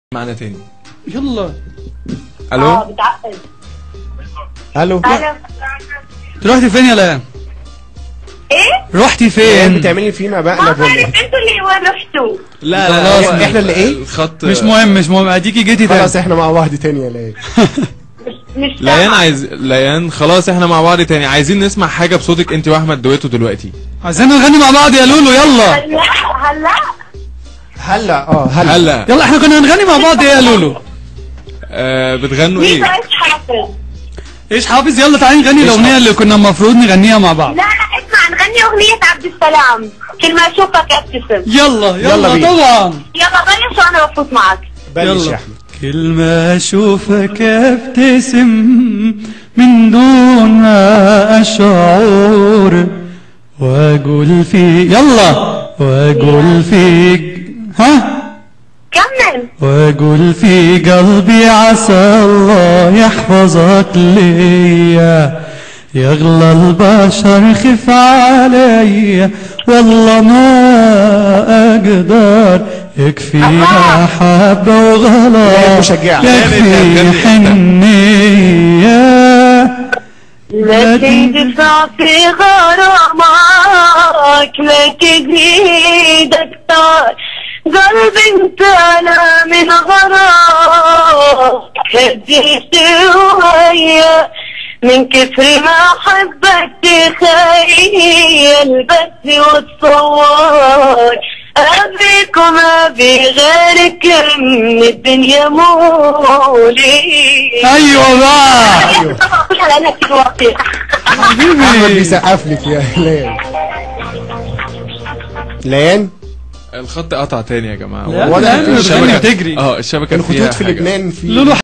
معنا تاني يلا اه الو بتعقد الو الو رحتي فين يا ليان ايه؟ رحتي ايه فين بتعملي فينا ما بقلب ولا بعرف ايه انتوا اللي وين رحتوا لا خلاص، هو احنا اللي ايه؟ الخط مش مهم مش مهم اديكي جيتي تاني خلاص احنا مع بعض تاني يا ليه مش مش ليان سامعة. عايز ليان خلاص احنا مع بعض تاني عايزين نسمع حاجه بصوتك انت واحمد دويتو دلوقتي عايزين نغني مع بعض يا لولو يلا هلا هلا هلا اه هلا هلا يلا احنا كنا هنغني مع بعض ايه يا لولو آه بتغنوا مين ايه بس حافظ ايش حافظ يلا تعالي نغني إيش الاغنيه حافظ؟ اللي كنا المفروض نغنيها مع بعض لا لا اسمع نغني اغنية عبد السلام كل ما اشوفك ابتسم يلا يلا, يلا بينا. طبعا يلا بلش وانا بفوت معك بلش يلا. يا احمد كل ما اشوفك ابتسم من دون ما اشعر واقول في يلا واقول فيك ها كمل واقول في قلبي عسى الله يحفظك ليا يغلى البشر خف علي والله ما اقدر يكفي محبة لا، وغلا مشجعة. يكفي حنية لا تدفع في غرامك لا تزيد اكتر قلبي انت لا من غرامك هدي شوية من كثر ما حبك تخيل بس وتصور أبيك وما أبي غيرك من الدنيا مولي ايوه بقى ايوه مش على انك تواطي احمد حبيبي بيسقف لك يا ليان ليان الخط قطع تاني يا جماعه لا، واضح لا، إن بتغني الشبكة- وتجري اه الشبكه الخطوط فيها في حاجة. لبنان في لولو